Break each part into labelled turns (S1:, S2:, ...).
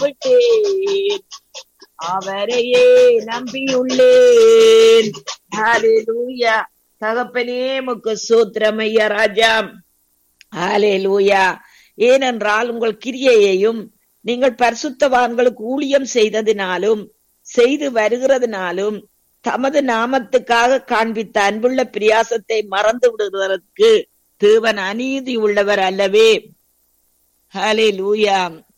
S1: கூப்பிட்டேன் அவரையே நம்பியுள்ளேன் ஹalleluya தகப்பனே முக்கு சூத்திரமையா ராஜா ஹalleluya ஏனென்றால் உங்கள் கிரியையையும் நீங்கள் பரிசுத்தவான்களுக்கு ஊழியம் செய்ததினாலும் செய்து வருகிறதுனாலும் தமது நாமத்துக்காக காண்பித்த அன்புள்ள பிரியாசத்தை மறந்து விடுவதற்கு தேவன் அநீதி உள்ளவர் அல்லவே ஹலே லூயா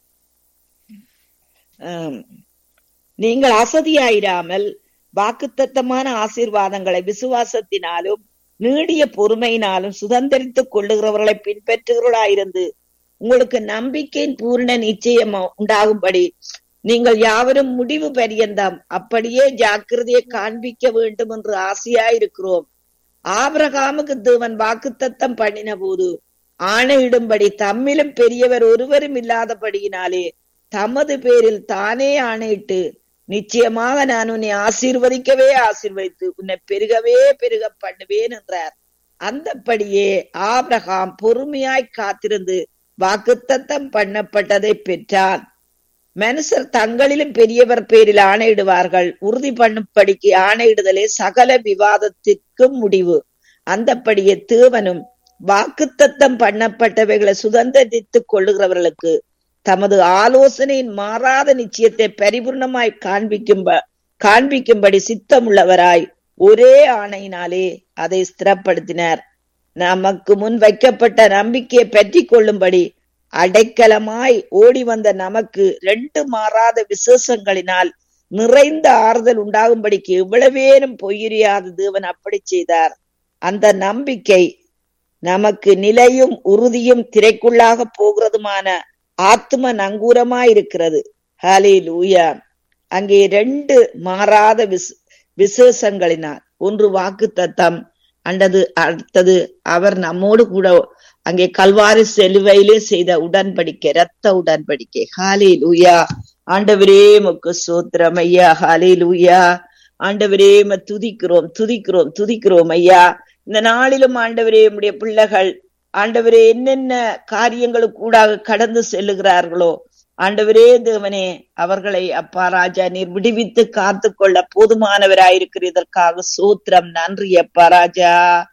S1: நீங்கள் அசதியாயிராமல் வாக்குத்தத்தமான ஆசீர்வாதங்களை விசுவாசத்தினாலும் நீடிய பொறுமையினாலும் சுதந்திரித்துக் கொள்ளுகிறவர்களை பின்பற்றுகிறவர்களாயிருந்து உங்களுக்கு நம்பிக்கையின் பூர்ண நிச்சயம் உண்டாகும்படி நீங்கள் யாவரும் முடிவு பரியந்தம் அப்படியே ஜாக்கிரதையை காண்பிக்க வேண்டும் என்று ஆசையாயிருக்கிறோம் ஆபிரகாமுக்கு தேவன் வாக்குத்தத்தம் பண்ணின போது ஆணையிடும்படி தம்மிலும் பெரியவர் ஒருவரும் இல்லாதபடியினாலே தமது பேரில் தானே ஆணையிட்டு நிச்சயமாக நான் உன்னை ஆசீர்வதிக்கவே ஆசீர்வதித்து உன்னை பெருகவே பெருக பண்ணுவேன் என்றார் அந்தப்படியே ஆபிரகாம் பொறுமையாய் காத்திருந்து வாக்குத்தத்தம் பண்ணப்பட்டதை பெற்றான் மனுஷர் தங்களிலும் பெரியவர் பேரில் ஆணையிடுவார்கள் உறுதி பண்ணும்படிக்கு ஆணையிடுதலே சகல விவாதத்திற்கும் முடிவு அந்தப்படியே தேவனும் வாக்குத்தத்தம் பண்ணப்பட்டவைகளை சுதந்திரித்துக் கொள்ளுகிறவர்களுக்கு தமது ஆலோசனையின் மாறாத நிச்சயத்தை பரிபூர்ணமாய் காண்பிக்கும் காண்பிக்கும்படி சித்தமுள்ளவராய் ஒரே ஆணையினாலே அதை ஸ்திரப்படுத்தினார் நமக்கு முன் வைக்கப்பட்ட நம்பிக்கையை பற்றி கொள்ளும்படி அடைக்கலமாய் ஓடி வந்த நமக்கு ரெண்டு மாறாத விசேஷங்களினால் நிறைந்த ஆறுதல் உண்டாகும்படிக்கு எவ்வளவேனும் பொய்யுறியாத தேவன் அப்படி செய்தார் அந்த நம்பிக்கை நமக்கு நிலையும் உறுதியும் திரைக்குள்ளாக போகிறதுமான ஆத்ம நங்கூரமாயிருக்கிறது ஹலே லூயா அங்கே ரெண்டு மாறாத விச விசேஷங்களினால் ஒன்று வாக்கு தத்தம் அண்டது அடுத்தது அவர் நம்மோடு கூட அங்கே கல்வாரி செலுவையிலே செய்த உடன்படிக்கை ரத்த உடன்படிக்கை ஹாலே லூயா ஆண்டவரே முக்கு சோத்திரம் ஐயா ஹாலே லூயா ஆண்டவரே துதிக்கிறோம் துதிக்கிறோம் துதிக்கிறோம் ஐயா இந்த நாளிலும் ஆண்டவரே உடைய பிள்ளைகள் ஆண்டவரே என்னென்ன காரியங்களுக்கு கூடாக கடந்து செல்லுகிறார்களோ ஆண்டவரே தேவனே அவர்களை அப்பா ராஜா நீர் விடுவித்து காத்து கொள்ள போதுமானவராயிருக்கிற இதற்காக சூத்திரம் நன்றி அப்பா ராஜா